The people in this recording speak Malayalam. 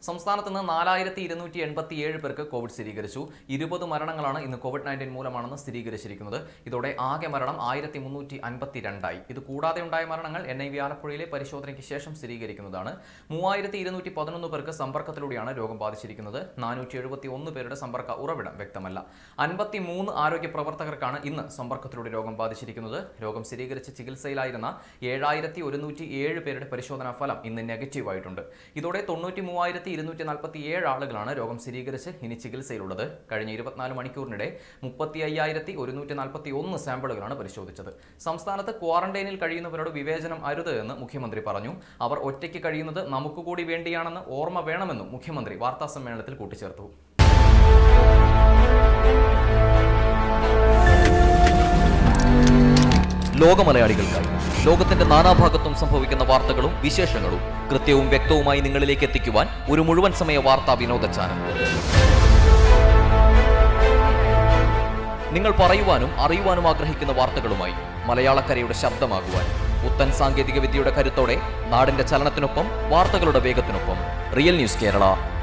സംസ്ഥാനത്ത് നിന്ന് നാലായിരത്തി ഇരുന്നൂറ്റി എൺപത്തി ഏഴ് പേർക്ക് കോവിഡ് സ്ഥിരീകരിച്ചു ഇരുപത് മരണങ്ങളാണ് ഇന്ന് കോവിഡ് നയൻറ്റീൻ മൂലമാണെന്ന് സ്ഥിരീകരിച്ചിരിക്കുന്നത് ഇതോടെ ആകെ മരണം ആയിരത്തി മുന്നൂറ്റി അൻപത്തി രണ്ടായി ഇത് കൂടാതെ ഉണ്ടായ മരണങ്ങൾ എൻ ഐ വി ആലപ്പുഴയിലെ പരിശോധനയ്ക്ക് ശേഷം സ്ഥിരീകരിക്കുന്നതാണ് മൂവായിരത്തി ഇരുന്നൂറ്റി പതിനൊന്ന് പേർക്ക് സമ്പർക്കത്തിലൂടെയാണ് രോഗം ബാധിച്ചിരിക്കുന്നത് നാനൂറ്റി എഴുപത്തി ഒന്ന് പേരുടെ സമ്പർക്ക ഉറവിടം വ്യക്തമല്ല അൻപത്തി മൂന്ന് ആരോഗ്യ പ്രവർത്തകർക്കാണ് ഇന്ന് സമ്പർക്കത്തിലൂടെ രോഗം ബാധിച്ചിരിക്കുന്നത് രോഗം സ്ഥിരീകരിച്ച് ചികിത്സയിലായിരുന്ന ഏഴായിരത്തി ഒരുന്നൂറ്റി ഏഴ് പേരുടെ പരിശോധനാ ഫലം ഇന്ന് നെഗറ്റീവ് ആയിട്ടുണ്ട് ഇതോടെ തൊണ്ണൂറ്റി മൂവായിരത്തി ഇരുന്നൂറ്റി നാൽപ്പത്തി ഏഴ് ആളുകളാണ് രോഗം സ്ഥിരീകരിച്ച് ഇനി ചികിത്സയിലുള്ളത് കഴിഞ്ഞ ഇരുപത്തിനാല് മണിക്കൂറിനിടെ മുപ്പത്തി അയ്യായിരത്തി ഒരുന്നൂറ്റി നാൽപ്പത്തി ഒന്ന് സാമ്പിളുകളാണ് പരിശോധിച്ചത് സംസ്ഥാനത്ത് ക്വാറന്റൈനിൽ കഴിയുന്നവരോട് വിവേചനം അരുത് എന്ന് മുഖ്യമന്ത്രി പറഞ്ഞു അവർ ഒറ്റയ്ക്ക് കഴിയുന്നത് നമുക്ക് കൂടി വേണ്ടിയാണെന്ന് ഓർമ്മ വേണമെന്നും മുഖ്യമന്ത്രി വാർത്താ സമ്മേളനത്തിൽ കൂട്ടിച്ചേർത്തു ലോകമലയാളികൾക്കായി ലോകത്തിന്റെ നാനാഭാഗത്തും സംഭവിക്കുന്ന വാർത്തകളും വിശേഷങ്ങളും കൃത്യവും വ്യക്തവുമായി നിങ്ങളിലേക്ക് എത്തിക്കുവാൻ ഒരു മുഴുവൻ സമയ വാർത്താ വിനോദ ചാനൽ നിങ്ങൾ പറയുവാനും അറിയുവാനും ആഗ്രഹിക്കുന്ന വാർത്തകളുമായി മലയാളക്കരയുടെ ശബ്ദമാകുവാൻ പുത്തൻ സാങ്കേതിക വിദ്യയുടെ കരുത്തോടെ നാടിന്റെ ചലനത്തിനൊപ്പം വാർത്തകളുടെ വേഗത്തിനൊപ്പം റിയൽ ന്യൂസ് കേരള